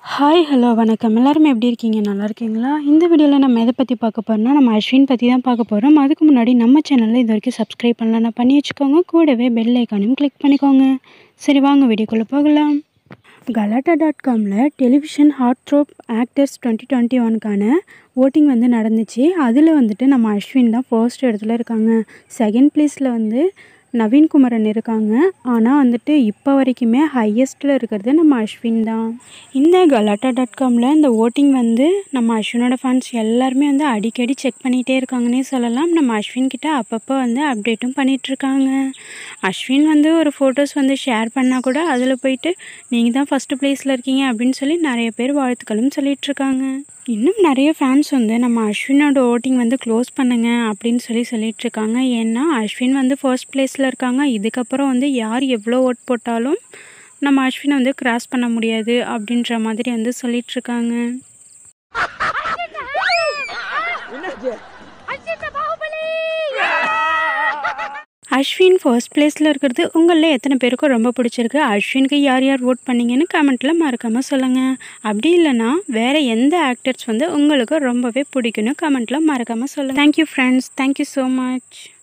hi hello வணக்கம் எல்லாருமே எப்படி இருக்கீங்க நல்லா இருக்கீங்களா இந்த வீடியோவில் நம்ம எதை பற்றி பார்க்க போகிறோம்னா நம்ம அஸ்வின் பற்றி தான் பார்க்க போகிறோம் அதுக்கு முன்னாடி நம்ம சேனலில் இது வரைக்கும் சப்ஸ்கிரைப் பண்ணலாம் பண்ணி வச்சுக்கோங்க கூடவே பெல் ஐக்கானையும் கிளிக் பண்ணிக்கோங்க சரி வாங்க வீடியோக்குள்ளே போகலாம் கலாட்டா டாட் காமில் television hot trope actors twenty twenty ஒனுக்கான ஓட்டிங் வந்து நடந்துச்சு அதில் வந்துட்டு நம்ம அஸ்வின் தான் ஃபர்ஸ்ட் இடத்துல இருக்காங்க செகண்ட் ப்ளேஸில் வந்து நவீன்குமரன் இருக்காங்க ஆனால் வந்துட்டு இப்போ வரைக்குமே ஹையஸ்ட்டில் இருக்கிறது நம்ம அஸ்வின் தான் இந்த கலாட்டா டாட் காமில் இந்த ஓட்டிங் வந்து நம்ம அஸ்வினோட ஃபேன்ஸ் எல்லாருமே வந்து அடிக்கடி செக் பண்ணிகிட்டே இருக்காங்கன்னே சொல்லலாம் நம்ம அஸ்வின் கிட்ட அப்பப்போ வந்து அப்டேட்டும் பண்ணிகிட்ருக்காங்க அஸ்வின் வந்து ஒரு ஃபோட்டோஸ் வந்து ஷேர் பண்ணால் கூட அதில் போயிட்டு நீங்கள் தான் ஃபஸ்ட்டு ப்ளேஸில் இருக்கீங்க அப்படின்னு சொல்லி நிறைய பேர் வாழ்த்துக்களும் சொல்லிகிட்ருக்காங்க இன்னும் நிறைய ஃபேன்ஸ் வந்து நம்ம அஸ்வினோட ஓட்டிங் வந்து க்ளோஸ் பண்ணுங்க அப்படின்னு சொல்லி சொல்லிகிட்ருக்காங்க ஏன்னா அஸ்வின் வந்து ஃபர்ஸ்ட் ப்ளேஸில் இருக்காங்க இதுக்கப்புறம் வந்து யார் எவ்வளோ ஓட் போட்டாலும் நம்ம அஸ்வினை வந்து கிராஸ் பண்ண முடியாது அப்படின்ற மாதிரி வந்து சொல்லிகிட்ருக்காங்க அஸ்வின் ஃபர்ஸ்ட் ப்ளேஸில் இருக்கிறது உங்களில் எத்தனை பேருக்கும் ரொம்ப பிடிச்சிருக்கு அஸ்வினுக்கு யார் யார் ஓட் பண்ணீங்கன்னு கமெண்ட்டில் மறக்காமல் சொல்லுங்கள் அப்படி இல்லைன்னா வேறு எந்த ஆக்டர்ஸ் வந்து உங்களுக்கு ரொம்பவே பிடிக்குன்னு கமெண்ட்டில் மறக்காமல் சொல்லுங்கள் thank you friends thank you so much